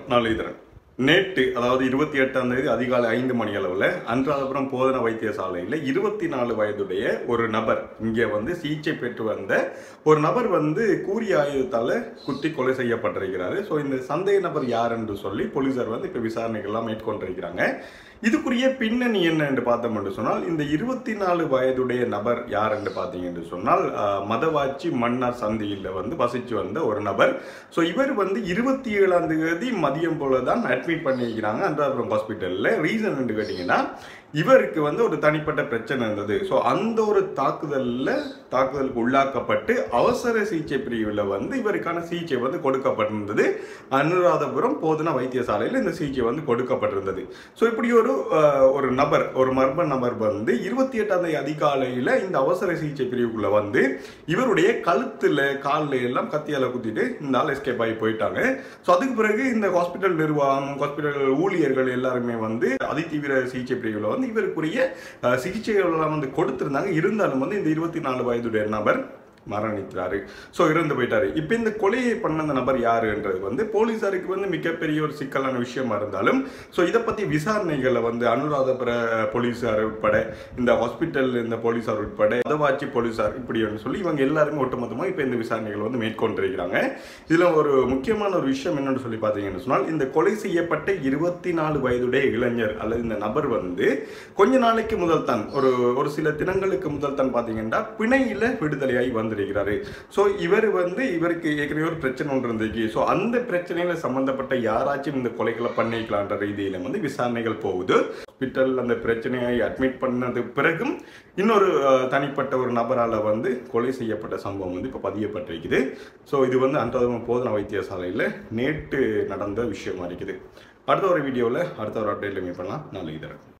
நாளிதழன் நேற்று அதாவது இருபத்தி எட்டாம் தேதி அதிகாலை ஐந்து மணி அளவில் அன்றாதபுரம் போதனா வைத்தியசாலையில் இருபத்தி நாலு வயதுடைய ஒரு நபர் இங்கே வந்து சிகிச்சை பெற்று வந்த ஒரு நபர் வந்து கூறிய ஆயுதத்தால் குத்தி கொலை செய்யப்பட்டிருக்கிறாரு ஸோ இந்த சந்தேக நபர் யார் என்று சொல்லி போலீசார் வந்து இப்போ விசாரணைகள்லாம் மேற்கொண்டிருக்கிறாங்க இதுக்குரிய பின்னணி என்ன என்று பார்த்தோம் என்று சொன்னால் இந்த இருபத்தி நாலு வயதுடைய நபர் யார் என்று பார்த்தீங்க என்று சொன்னால் ஆஹ், மதவாச்சி மன்னார் சந்தியில் வந்து வசித்து வந்த ஒரு நபர் ஸோ இவர் வந்து இருபத்தி ஏழாம் தேதி மதியம் போல தான் அட்மிட் பண்ணியிருக்கிறாங்க அன்றாபுரம் ஹாஸ்பிட்டலில் ரீசன் என்று கேட்டிங்கன்னா இவருக்கு வந்து ஒரு தனிப்பட்ட பிரச்சனை இருந்தது ஸோ அந்த ஒரு தாக்குதலில் தாக்குதலுக்கு உள்ளாக்கப்பட்டு அவசர சிகிச்சை பிரிவில் வந்து இவருக்கான சிகிச்சை வந்து கொடுக்கப்பட்டிருந்தது அனுராதபுரம் போதனா வைத்தியசாலையில் இந்த சிகிச்சை வந்து கொடுக்கப்பட்டிருந்தது ஸோ இப்படி ஒரு அஹ், ஒரு நபர் ஒரு மர்ம நபர் வந்து இருபத்தி எட்டாம் தேதி அதிகாலையில் இந்த அவசர சிகிச்சை பிரிவுக்குள்ள வந்து இவருடைய கழுத்தில் காலில் எல்லாம் கத்தியால குத்திட்டு இந்த ஆள் எஸ்கேப் ஆகி போயிட்டாங்க ஸோ அதுக்கு பிறகு இந்த ஹாஸ்பிட்டல் நிர்வாகம் ஹாஸ்பிட்டல் ஊழியர்கள் எல்லாருமே வந்து அதிதீவிர சிகிச்சை பிரிவில் வந்து இவருக்குரிய அஹ், சிகிச்சைகள் எல்லாம் வந்து கொடுத்திருந்தாங்க இருந்தாலும் வந்து இந்த இருபத்தி நாலு வயதுடைய நபர் மரணிக்கிறாரு ஸோ இறந்து போயிட்டாரு இப்போ இந்த கொலையை பண்ண அந்த நபர் யாருன்றது வந்து போலீஸாருக்கு வந்து மிகப்பெரிய ஒரு சிக்கலான விஷயமா இருந்தாலும் ஸோ இதை பற்றி விசாரணைகளை வந்து அனுராதபுர போலீஸார் உட்பட இந்த ஹாஸ்பிட்டல் இந்த போலீஸார் உட்பட அதவாச்சி போலீஸார் இப்படின்னு சொல்லி இவங்க எல்லாருமே ஒட்டுமொத்தமாக இப்போ இந்த விசாரணைகள் வந்து மேற்கொண்டிருக்கிறாங்க இதில் ஒரு முக்கியமான ஒரு விஷயம் என்னன்னு சொல்லி பார்த்தீங்கன்னு சொன்னால் இந்த கொலை செய்யப்பட்ட இருபத்தி நாலு வயதுடைய இளைஞர் அல்லது இந்த நபர் வந்து கொஞ்ச நாளைக்கு முதல் தான் ஒரு ஒரு சில தினங்களுக்கு முதல் தான் பார்த்தீங்கன்னா பிணையில விடுதலையாகி வந்திருக்கிறாரு ஸோ இவர் வந்து இவருக்கு ஏற்கனவே ஒரு பிரச்சனை ஒன்று இருந்துச்சு ஸோ அந்த பிரச்சனையில சம்பந்தப்பட்ட யாராச்சும் இந்த கொலைகளை பண்ணிக்கலான்ற ரீதியில வந்து விசாரணைகள் போகுது ஹாஸ்பிட்டல் அந்த பிரச்சனையை அட்மிட் பண்ணது பிறகும் இன்னொரு அஹ், தனிப்பட்ட ஒரு நபரால் வந்து கொலை செய்யப்பட்ட சம்பவம் வந்து இப்போ பதியப்பட்டிருக்குது ஸோ இது வந்து அன்றாதம் போதனா வைத்தியசாலையில் நேற்று நடந்த விஷயமா இருக்குது அடுத்த ஒரு வீடியோவில் அடுத்த ஒரு அப்டேட்டில் மீட் பண்ணலாம் நாளைக்கு தரேன்